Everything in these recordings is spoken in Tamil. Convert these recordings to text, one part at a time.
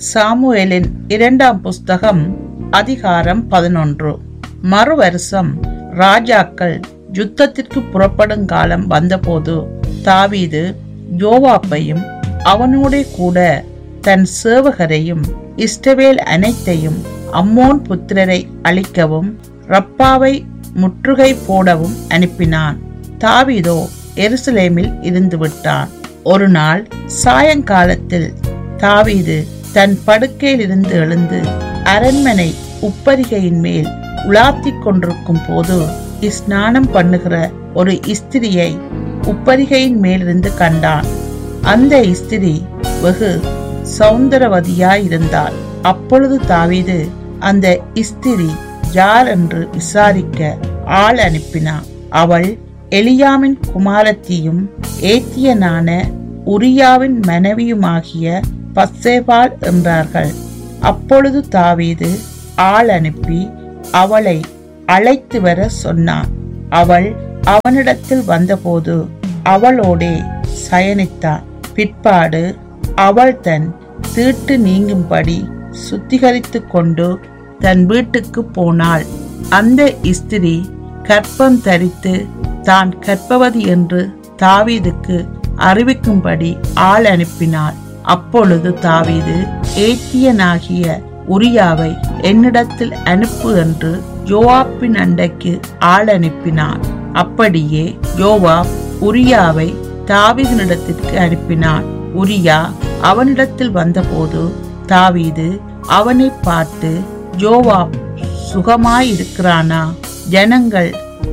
சாமுவேலின் இரண்டாம் புஸ்தகம் அதிகாரம் பதினொன்று மறு வருஷம் ராஜாக்கள் யுத்தத்திற்கு புறப்படும் காலம் வந்தபோது தாவீது யோவாப்பையும் அவனோடே கூட தன் சேவகரையும் இஸ்ரவேல் அனைத்தையும் அம்மோன் புத்திரரை அழிக்கவும் ரப்பாவை முற்றுகை போடவும் அனுப்பினான் தாவீதோ எருசலேமில் இருந்து விட்டான் ஒரு நாள் சாயங்காலத்தில் தாவீது தன் படுக்கையிலிருந்து எழுந்து அரண்மனை உப்பரிகையின் மேல் உலாத்திக் கொண்டிருக்கும் போது ஸ்நானம் பண்ணுகிற ஒரு இஸ்திரியை உப்பரிகையின் மேலிருந்து கண்டான் அந்த இஸ்திரி வெகு சௌந்தரவதியாயிருந்தாள் அப்பொழுது தாவீது அந்த இஸ்திரி யார் என்று விசாரிக்க ஆள் அனுப்பினான் அவள் எலியாமின் குமாரத்தியும் ஏத்தியனான உரியாவின் மனைவியுமாகிய பத்சேபால் என்றார்கள் அப்பொழுது தாவீது ஆள் அனுப்பி அவளை அழைத்து வர சொன்னான் அவள் அவனிடத்தில் வந்தபோது அவளோடே சயனித்தான் பிற்பாடு அவள் தன் தீட்டு நீங்கும்படி சுத்திகரித்து கொண்டு தன் வீட்டுக்கு போனாள் அந்த இஸ்திரி கற்பம் தரித்து தான் கற்பவதி என்று தாவீதுக்கு அறிவிக்கும்படி ஆள் அனுப்பினாள் அப்பொழுது தாவீது ஏத்தியனாகிய உரியாவை என்னிடத்தில் அனுப்பு என்று யோவாப்பின் அண்டைக்கு ஆள் அனுப்பினான் அப்படியே யோவாப் உரியாவை தாவீதினிடத்திற்கு அனுப்பினான் உரியா அவனிடத்தில் வந்தபோது தாவீது அவனை பார்த்து யோவாப் சுகமாயிருக்கிறானா ஜனங்கள்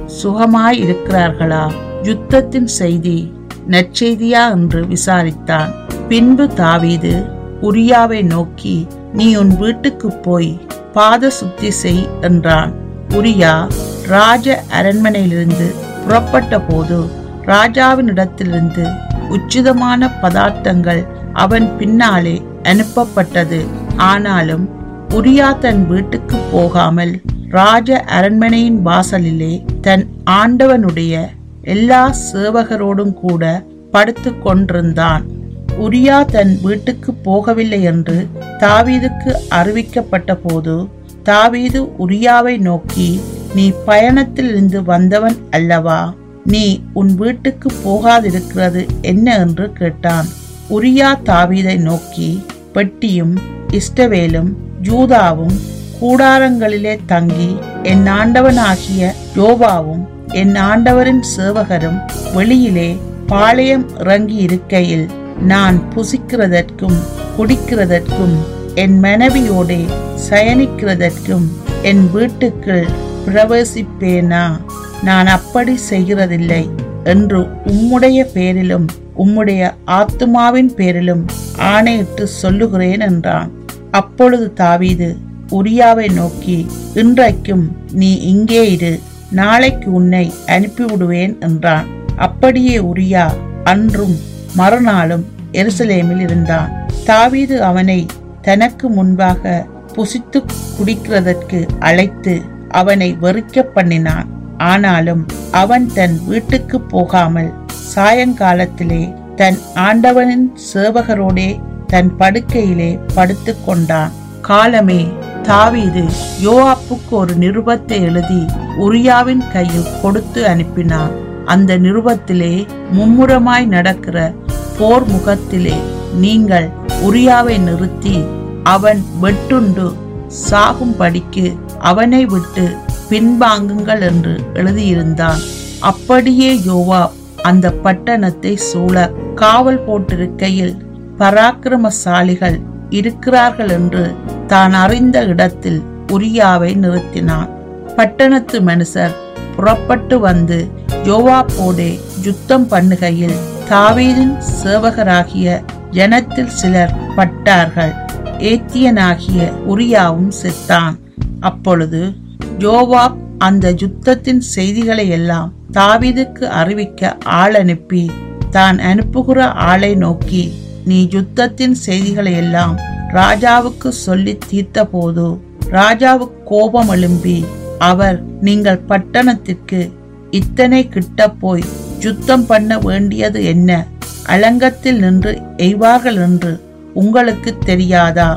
சுகமாயிருக்கிறார்களா யுத்தத்தின் செய்தி நற்செய்தியா என்று விசாரித்தான் பின்பு தாவீது உரியாவை நோக்கி நீ உன் வீட்டுக்கு போய் பாத சுத்தி செய் என்றான் உரியா ராஜ அரண்மனையிலிருந்து புறப்பட்ட போது ராஜாவினிடத்திலிருந்து உச்சிதமான பதார்த்தங்கள் அவன் பின்னாலே அனுப்பப்பட்டது ஆனாலும் உரியா தன் வீட்டுக்கு போகாமல் ராஜ அரண்மனையின் வாசலிலே தன் ஆண்டவனுடைய எல்லா சேவகரோடும் கூட படுத்து கொண்டிருந்தான் உரியா தன் வீட்டுக்கு போகவில்லை என்று தாவீதுக்கு அறிவிக்கப்பட்ட போது தாவீது உரியாவை நோக்கி நீ பயணத்தில் இருந்து வந்தவன் அல்லவா நீ உன் வீட்டுக்கு போகாதிருக்கிறது என்ன என்று கேட்டான் உரியா தாவீதை நோக்கி பெட்டியும் இஷ்டவேலும் ஜூதாவும் கூடாரங்களிலே தங்கி என் ஆண்டவனாகிய யோபாவும் என் ஆண்டவரின் சேவகரும் வெளியிலே பாளையம் இறங்கி இருக்கையில் நான் புசிக்கிறதற்கும் குடிக்கிறதற்கும் என் மனைவியோடே சயனிக்கிறதற்கும் என் வீட்டுக்குள் பிரவேசிப்பேனா நான் அப்படி செய்கிறதில்லை என்று உம்முடைய பேரிலும் உம்முடைய ஆத்துமாவின் பேரிலும் ஆணையிட்டு சொல்லுகிறேன் என்றான் அப்பொழுது தாவீது உரியாவை நோக்கி இன்றைக்கும் நீ இங்கே இரு நாளைக்கு உன்னை அனுப்பிவிடுவேன் என்றான் அப்படியே உரியா அன்றும் மறுநாளும் எருசலேமில் இருந்தான் தாவீது அவனை தனக்கு முன்பாக புசித்து குடிக்கிறதற்கு அழைத்து அவனை வெறுக்க பண்ணினான் ஆனாலும் அவன் தன் வீட்டுக்கு போகாமல் சாயங்காலத்திலே தன் ஆண்டவனின் சேவகரோடே தன் படுக்கையிலே படுத்து கொண்டான் காலமே தாவீது யோவாப்புக்கு ஒரு நிருபத்தை எழுதி உரியாவின் கையில் கொடுத்து அனுப்பினான் அந்த நிருபத்திலே மும்முரமாய் நடக்கிற போர் முகத்திலே நீங்கள் உரியாவை நிறுத்தி அவன் வெட்டுண்டு சாகும்படிக்கு அவனை விட்டு பின்வாங்குங்கள் என்று எழுதியிருந்தான் அப்படியே யோவா அந்த பட்டணத்தை சூழ காவல் போட்டிருக்கையில் பராக்கிரமசாலிகள் இருக்கிறார்கள் என்று தான் அறிந்த இடத்தில் உரியாவை நிறுத்தினான் பட்டணத்து மனுஷர் புறப்பட்டு வந்து யோவாப்போடே யுத்தம் பண்ணுகையில் தாவீதின் சேவகராகிய ஜனத்தில் சிலர் பட்டார்கள் ஏத்தியனாகிய உரியாவும் செத்தான் அப்பொழுது யோவாப் அந்த யுத்தத்தின் செய்திகளை எல்லாம் தாவீதுக்கு அறிவிக்க ஆள் அனுப்பி தான் அனுப்புகிற ஆளை நோக்கி நீ யுத்தத்தின் செய்திகளை எல்லாம் ராஜாவுக்கு சொல்லி தீர்த்த போது ராஜாவுக்கு கோபம் எழும்பி அவர் நீங்கள் பட்டணத்திற்கு இத்தனை கிட்ட போய் யுத்தம் பண்ண வேண்டியது என்ன அலங்கத்தில் நின்று எய்வார்கள் என்று உங்களுக்கு தெரியாதா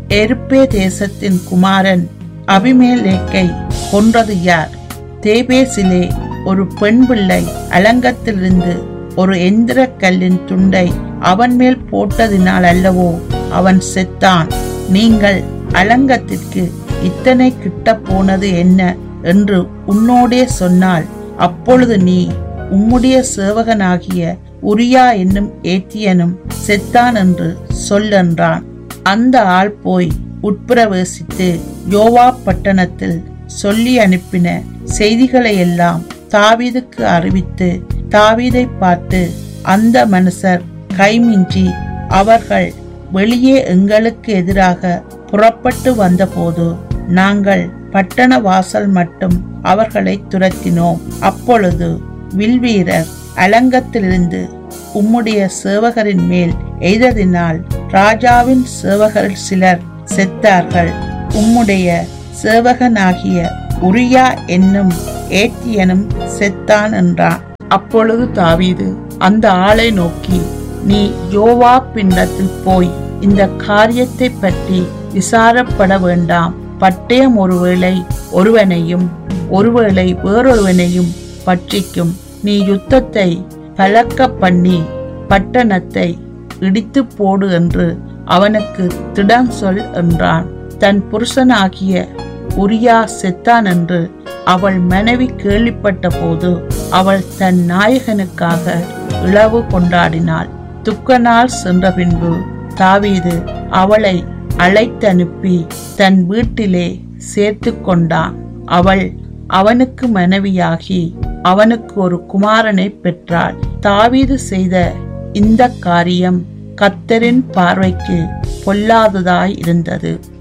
எருப்பே தேசத்தின் குமாரன் அபிமேலேக்கை கொன்றது யார் தேபேசிலே ஒரு பெண் பிள்ளை அலங்கத்திலிருந்து ஒரு எந்திர கல்லின் துண்டை அவன் மேல் போட்டதினால் அல்லவோ அவன் செத்தான் நீங்கள் அலங்கத்திற்கு இத்தனை கிட்ட போனது என்ன என்று உன்னோடே சொன்னால் அப்பொழுது நீ உம்முடைய சேவகனாகிய உரியா என்னும் ஏத்தியனும் செத்தான் என்று சொல்லென்றான் அந்த ஆள் போய் உட்பிரவேசித்து யோவா பட்டணத்தில் சொல்லி அனுப்பின செய்திகளை எல்லாம் தாவீதுக்கு அறிவித்து தாவீதை பார்த்து அந்த மனுஷர் கைமிஞ்சி அவர்கள் வெளியே எங்களுக்கு எதிராக புறப்பட்டு வந்தபோது நாங்கள் பட்டண வாசல் மட்டும் அவர்களை துரத்தினோம் அப்பொழுது வில்வீரர் அலங்கத்திலிருந்து உம்முடைய சேவகரின் மேல் எய்ததினால் ராஜாவின் சேவகர் சிலர் செத்தார்கள் உம்முடைய சேவகனாகிய உரியா என்னும் ஏத்தியனும் செத்தான் என்றான் அப்பொழுது தாவீது அந்த ஆளை நோக்கி நீ யோவா பின்னத்தில் போய் இந்த காரியத்தை பற்றி விசாரப்பட வேண்டாம் பட்டயம் ஒருவேளை ஒருவனையும் ஒருவேளை வேறொருவனையும் பற்றிக்கும் நீ யுத்தத்தை பலக்க பண்ணி பட்டணத்தை இடித்து போடு என்று அவனுக்கு திடம் சொல் என்றான் தன் புருஷனாகிய உரியா செத்தான் என்று அவள் மனைவி கேள்விப்பட்ட போது அவள் தன் நாயகனுக்காக இளவு கொண்டாடினாள் துக்க நாள் சென்ற பின்பு தாவீது அவளை அழைத்தனுப்பி தன் வீட்டிலே சேர்த்து கொண்டான் அவள் அவனுக்கு மனைவியாகி அவனுக்கு ஒரு குமாரனை பெற்றாள் தாவீது செய்த இந்த காரியம் கத்தரின் பார்வைக்கு பொல்லாததாய் இருந்தது